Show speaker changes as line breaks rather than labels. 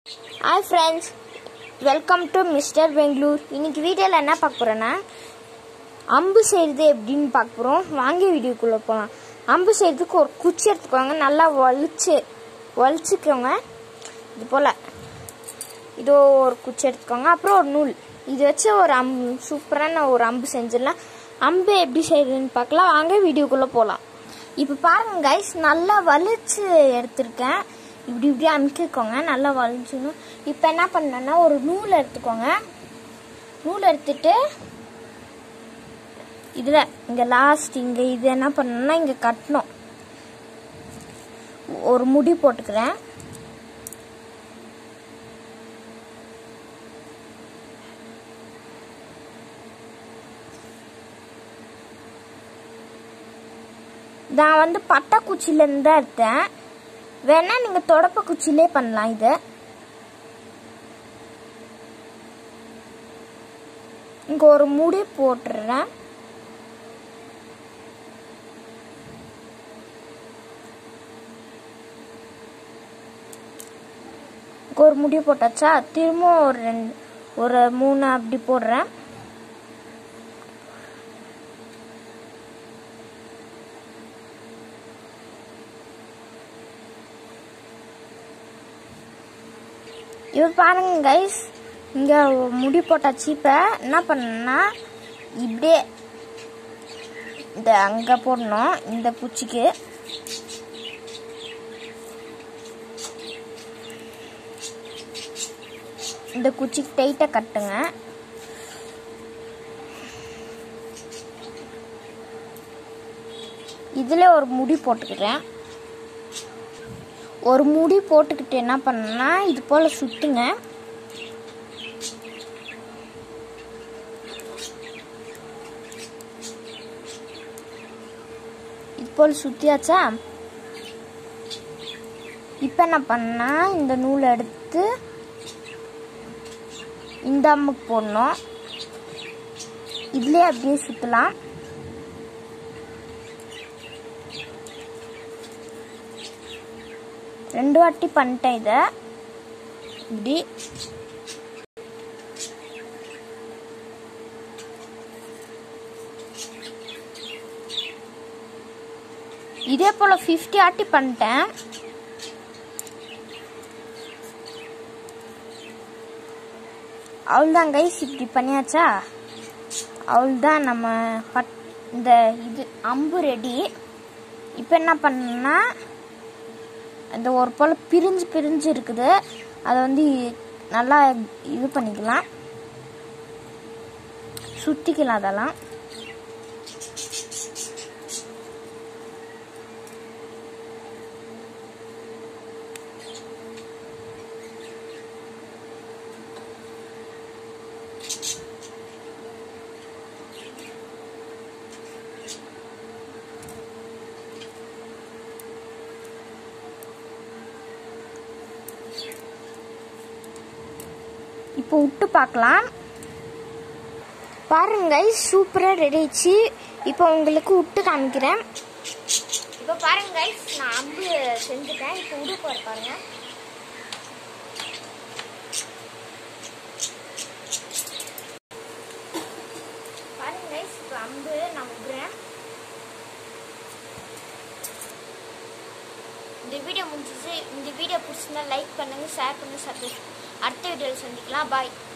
hi friends welcome to mister Bangalore இன்னைக்கு வீடியோவில் என்ன பார்க்க போகிறேன்னா அம்பு செய்கிறது எப்படின்னு பார்க்க போகிறோம் வாங்கி வீடியோக்குள்ளே போகலாம் அம்பு செய்கிறதுக்கு ஒரு குச்சி எடுத்துக்கோங்க நல்லா வலிச்சு வலிச்சுக்கோங்க இது போல் இதோ ஒரு குச்சி எடுத்துக்கோங்க அப்புறம் ஒரு நூல் இது வச்சு ஒரு அம்பு சூப்பரான ஒரு அம்பு செஞ்சிடலாம் அம்பு எப்படி செய்யுதுன்னு பார்க்கலாம் வாங்க வீடியோக்குள்ளே போகலாம் இப்போ பாருங்க கைஸ் நல்லா வலிச்சு எடுத்திருக்கேன் இப்படி இப்படி அமுக்கிக்கோங்க நல்லா வலிச்சுணும் இப்போ என்ன பண்ணேன்னா ஒரு நூல் எடுத்துக்கோங்க நூல் எடுத்துட்டு இதில் இங்கே லாஸ்ட் இங்கே இது என்ன பண்ணணும்னா இங்கே கட்டணும் ஒரு முடி போட்டுக்கிறேன் நான் வந்து பட்டை குச்சிலேருந்து தான் எடுத்தேன் வேணா நீங்கள் தொடப்ப குச்சிலே பண்ணலாம் இது இங்கே ஒரு முடி போட்டுடுறேன் இங்கே ஒரு முடி போட்டாச்சா திரும்ப ஒரு ரெண்டு ஒரு மூணு அப்படி போடுறேன் இப்போ பாருங்க கைஸ் இங்கே முடி போட்டாச்சு இப்போ என்ன பண்ணணும்னா இப்படியே இந்த அங்கே போடணும் இந்த பூச்சிக்கு இந்த குச்சிக்கு டைட்டாக கட்டுங்க இதில் ஒரு முடி போட்டுக்கிறேன் ஒரு முடி போட்டுக்கிட்டு என்ன பண்ணனா இது போல் சுற்றுங்க இது போல் சுற்றியாச்சா இப்போ என்ன பண்ணா இந்த நூலை எடுத்து இந்த அம்முக்கு போடணும் இதுலேயே அப்படியே சுற்றலாம் ரெண்டு வாட்டி பண்ணிட்டேன் இதை இப்படி இதே போல் ஃபிஃப்டி ஆட்டி பண்ணிட்டேன் அவ்வளோதான் கைஸ் இப்படி பண்ணியாச்சா அவ்வளோதான் நம்ம பட் இந்த இது அம்பு ரெடி இப்போ என்ன பண்ணணும்னா அந்த ஒரு போல் பிரிஞ்சு பிரிஞ்சு இருக்குது அதை வந்து நல்லா இது பண்ணிக்கலாம் சுற்றிக்கலாம் அதெல்லாம் இப்போ விட்டு பார்க்கலாம் பாருங்க சூப்பராக ரெடி ஆயிடுச்சு இப்போ உங்களுக்கு விட்டு காமிக்கிறேன் இப்போ பாருங்க நான் அம்பு செஞ்சுட்டேன் இப்போ விடு போற பாருங்க பாருங்க இப்போ அம்பு நான் விடுறேன் இந்த வீடியோ முடிஞ்சிச்சு இந்த வீடியோ பிடிச்சிருந்தா லைக் பண்ணுங்க ஷேர் பண்ணுங்க சப்ஸ்கிரைப் அடுத்த வீடியோவில் சந்திக்கலாம் பாய்